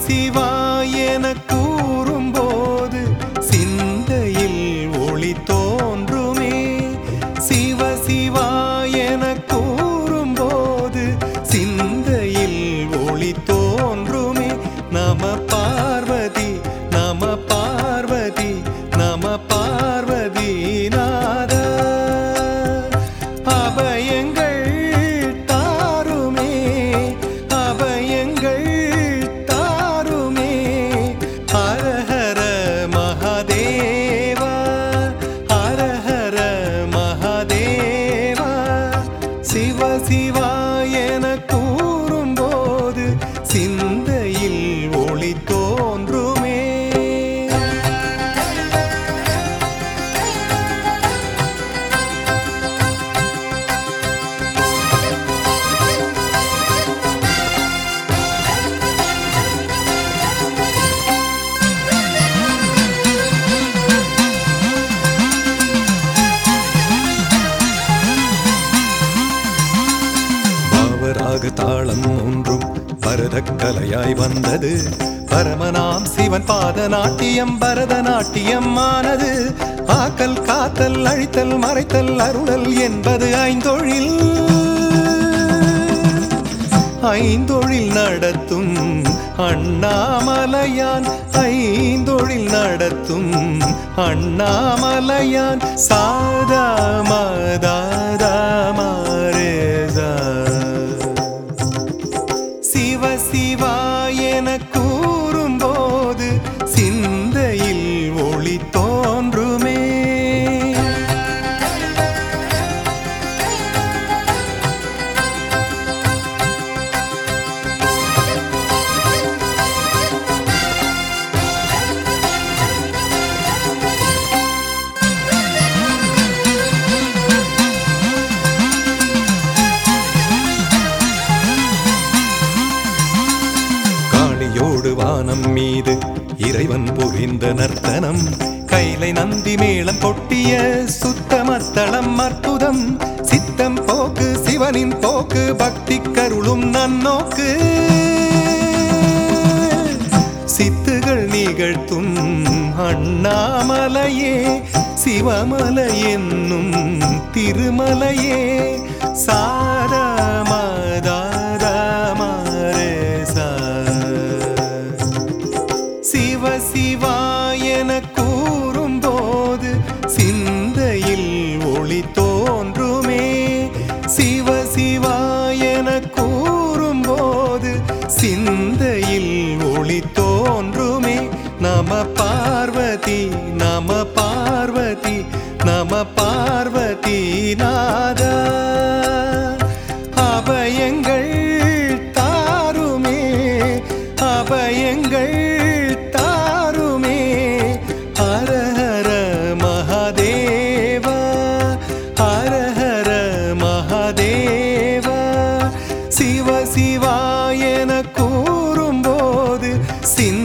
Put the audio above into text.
சிவா என கூறும்போது சிந்தையில் ஒளி தோன்றுமே சிவ சிவா என கூறும்போது சிந்தையில் ஒளி தோன்றுமே நம பார்வதி நம பார்வதி நம பார்வதி நாத அபயங்கள் தாருமே அபயங்கள் தாருமே ஹரஹர மகாதேவா ஹரஹர மகாதேவா சிவ சிவா என கூறும்போது சிந்தையில் ஒளி தோன்றுமே பாவராக தாளம் ஒன்றும் பரதக்கலையாய் வந்தது பரமனாம் சிவன் பாத நாட்டியம் பரதநாட்டியம் ஆனது ஆக்கல் காத்தல் அழித்தல் மறைத்தல் அருளல் என்பது ஐந்தொழில் ஐந்தொழில் நடத்தும் அண்ணாமலையான் ஐந்தொழில் நடத்தும் அண்ணாமலையான் சாதா மதாதா மாரேதா சிவ சிவா என கூறும்போது சிந்தையில் ஒளி தோன்றுமே காளியோடு வானம் மீது இறைவன் புரிந்த நர்த்தனம் கைலை நந்தி மேளம் கொட்டிய சுத்தமத்தளம் அற்புதம் சித்தம் போக்கு சிவனின் போக்கு பக்தி கருளும் நன்னோக்கு சித்துகள் நிகழ்த்தும் அண்ணாமலையே சிவமலை என்னும் திருமலையே சாரமதாரமரேசா சிவ சிவா என கூறும்போது சிந்தையில் ஒளி தோன்றுமே சிவ சிவா என கூறும்போது சிந்தையில் ஒளி தோன்றுமே நம பார்வதி நம பார்வதி நம பார்வதி நாதா அபயங்கள் தாருமே அபயங்கள் தாருமே ஹரஹர மகாதேவா ஹரஹர மகாதேவா சிவ சிவா என கூறும்போது சிந்த